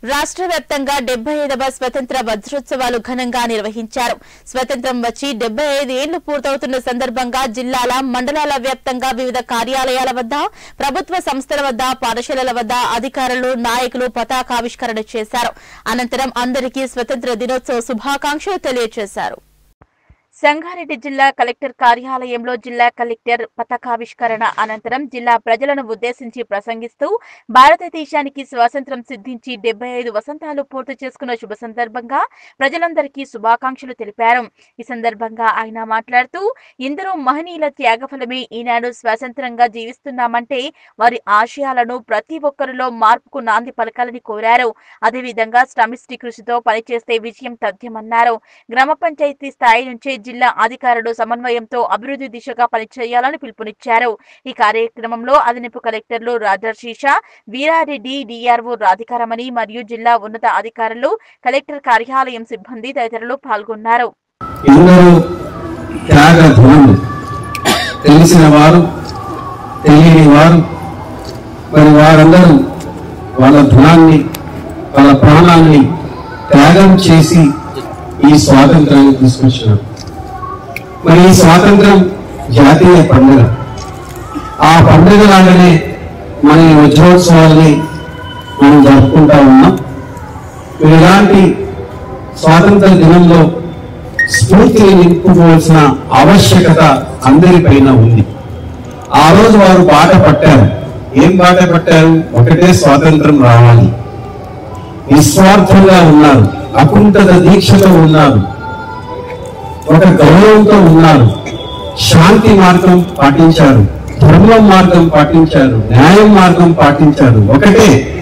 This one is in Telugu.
రాష్ట్ర వ్యాప్తంగా డెబ్బై ఐదవ స్వతంత్ర వజ్రోత్సవాలు ఘనంగా నిర్వహించారు స్వతంత్రం వచ్చి డెబ్బై ఐదు ఏళ్లు పూర్తవుతున్న సందర్భంగా జిల్లాల మండలాల వ్యాప్తంగా వివిధ కార్యాలయాల వద్ద ప్రభుత్వ సంస్థల వద్ద పాఠశాలల వద్ద అధికారులు నాయకులు పతాకావిష్కరణ చేశారు అనంతరం అందరికీ స్వతంత్ర దినోత్సవ శుభాకాంక్షలు తెలియజేశారు సంగారెడ్డి జిల్లా కలెక్టర్ కార్యాలయంలో జిల్లా కలెక్టర్ పతాకావిష్కరణ అనంతరం జిల్లా ప్రజలను ఉద్దేశించి ప్రసంగిస్తూ భారతదేశానికి స్వాతంత్ర్యం సిద్ధించి డెబ్బై ఐదు వసంతాలు పూర్తి చేసుకున్న శుభ సందర్భంగా ప్రజలందరికీ శుభాకాంక్షలు తెలిపారు ఈ సందర్భంగా ఆయన మాట్లాడుతూ ఎందరో మహనీయుల త్యాగఫలమే ఈనాడు స్వాతంత్రంగా జీవిస్తున్నామంటే వారి ఆశయాలను ప్రతి ఒక్కరిలో మార్పుకు నాంది పలకాలని కోరారు అదేవిధంగా శ్రమిష్టి కృషితో పనిచేస్తే విజయం తథ్యమన్నారు గ్రామ పంచాయతీ స్థాయి నుంచే జిల్లా అధికారులు సమన్వయంతో అభివృద్ధి దిశగా పనిచేయాలని పిలుపునిచ్చారు ఈ కార్యక్రమంలో అదనపు కలెక్టర్లు రాజర్షీష వీరారెడ్డి డిఆర్ఓ రాధికారమణి మరియు జిల్లా ఉన్నత అధికారులు కలెక్టర్ కార్యాలయం సిబ్బంది తదితరులు పాల్గొన్నారు ఎందరో త్యాగ ధనులు తెలిసిన వారు తెలియని వారు మరి వారందరూ వాళ్ళ ధనాన్ని వాళ్ళ ప్రాణాన్ని త్యాగం చేసి ఈ స్వాతంత్రాన్ని తీసుకొచ్చినారు మరి ఈ స్వాతంత్రం జాతీయ పండుగ ఆ పండుగ లాగానే మన ఈ వజ్రోత్సవాల్ని మనం జరుపుకుంటా ఉన్నాం మరి ఇలాంటి స్వాతంత్ర దినంలో స్ఫూర్తిని నింపుకోవాల్సిన ఆవశ్యకత అందరిపైన ఉంది ఆ రోజు వారు బాట పట్టారు ఏం బాట పట్టారు ఒకటే స్వాతంత్రం రావాలి నిస్వార్థంగా ఉన్నారు అకుంఠత దీక్షతో ఉన్నారు ఒక గౌరవంతో ఉన్నారు శాంతి మార్గం పాటించారు ధర్మం మార్గం పాటించారు న్యాయం మార్గం పాటించారు ఒకటే